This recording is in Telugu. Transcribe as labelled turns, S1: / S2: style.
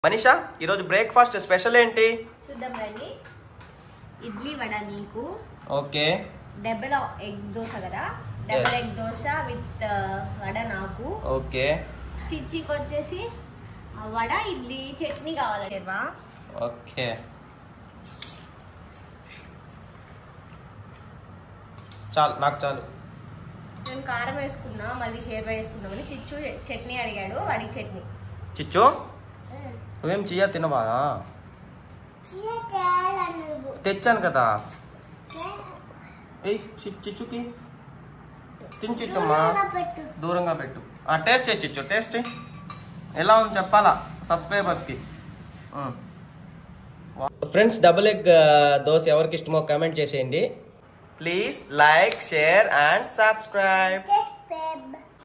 S1: మనీషా ఈరోజు బ్రేక్ఫాస్ట్ స్పెషల్ ఏంటి
S2: చూద్దాం రండి ఇడ్లీ వడ నీకు
S1: ఓకే
S2: డబల్ ఎగ్ దోశ కదా double egg dosa with vada నాకు
S1: ఓకే
S2: చిచ్చికి వచ్చేసి ఆ వడ ఇడ్లీ చట్నీ కావాలండి
S1: ఓకే చాలు నాకు చాలు
S2: నేను కారం వేసుకున్నా మళ్ళీ షేర్ వేసుకుందామని చిచ్చు చట్నీ అడిగాడు వాడికి చట్నీ
S1: చిచ్చు నువ్వేం చెయ్య తినవా తెచ్చాను కదా ఏయ్ చి- చిచ్చుకి తిని చిచ్చమ్మా దూరంగా పెట్టు ఆ టేస్ట్ చేయి చిచ్చు టేస్ట్ చెయ్యి. ఎలా ఉంది చెప్పాలా సబ్స్క్రైబర్స్కి ఫ్రెండ్స్ డబుల్ ఎగ్ దోశ ఎవరికి ఇష్టమో కామెంట్ చేసేయండి please like share and subscribe